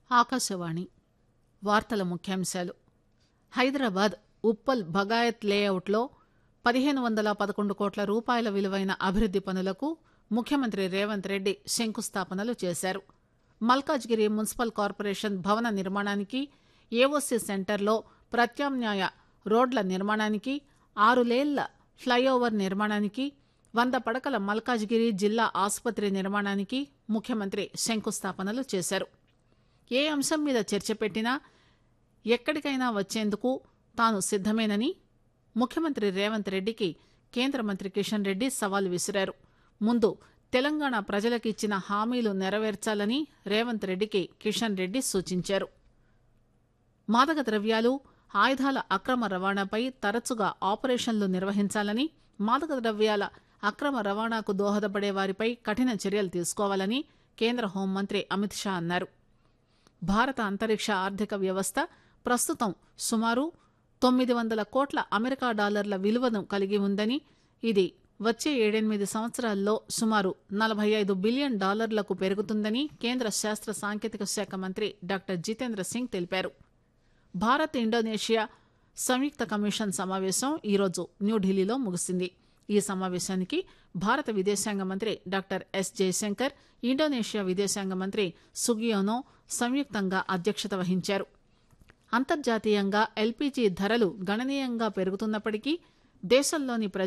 ఆకాశవాణి వార్తల ముఖ్యాంశాలు హైదరాబాద్ ఉప్పల్ బగాయత్ లేఅవుట్లో పదిహేను వందల పదకొండు కోట్ల రూపాయల విలువైన అభివృద్ది పనులకు ముఖ్యమంత్రి రేవంత్ రెడ్డి శంకుస్థాపనలు చేశారు మల్కాజ్గిరి మున్సిపల్ కార్పొరేషన్ భవన నిర్మాణానికి ఏఓసీ సెంటర్లో ప్రత్యామ్నాయ రోడ్ల నిర్మాణానికి ఆరు లేన్ల ఫ్లైఓవర్ నిర్మాణానికి వంద పడకల మల్కాజ్గిరి జిల్లా ఆసుపత్రి నిర్మాణానికి ముఖ్యమంత్రి శంకుస్థాపనలు చేశారు ఏ అంశం మీద చర్చ పెట్టినా ఎక్కడికైనా వచ్చేందుకు తాను సిద్దమేనని ముఖ్యమంత్రి రేవంత్ రెడ్డికి కేంద్ర మంత్రి కిషన్ రెడ్డి సవాల్ విసిరారు ముందు తెలంగాణ ప్రజలకు ఇచ్చిన హామీలు నెరవేర్చాలని రేవంత్ రెడ్డికి కిషన్ రెడ్డి సూచించారు మాదక ద్రవ్యాలు ఆయుధాల అక్రమ రవాణాపై తరచుగా ఆపరేషన్లు నిర్వహించాలని మాదక ద్రవ్యాల అక్రమ రవాణాకు దోహదపడే వారిపై కఠిన చర్యలు తీసుకోవాలని కేంద్ర హోంమంత్రి అమిత్ షా అన్నారు భారత అంతరిక్ష ఆర్థిక వ్యవస్థ ప్రస్తుతం సుమారు తొమ్మిది వందల కోట్ల అమెరికా డాలర్ల విలువను కలిగి ఉందని ఇది వచ్చే ఏడెనిమిది సంవత్సరాల్లో సుమారు నలభై ఐదు బిలియన్ డాలర్లకు పెరుగుతుందని కేంద్ర శాస్త్ర సాంకేతిక శాఖ మంత్రి డాక్టర్ జితేంద్ర సింగ్ తెలిపారు భారత్ ఇండోనేషియా సంయుక్త కమిషన్ సమావేశం ఈరోజు న్యూఢిల్లీలో ముగిసింది ఈ సమావేశానికి భారత విదేశాంగ మంత్రి డాక్టర్ ఎస్ జయశంకర్ ఇండోనేషియా విదేశాంగ మంత్రి సుగియోనో సంయుక్తంగా అధ్యక్షత వహించారు అంతర్జాతీయంగా ఎల్పీజీ ధరలు గణనీయంగా పెరుగుతున్నప్పటికీ దేశంలోని ప్రజలు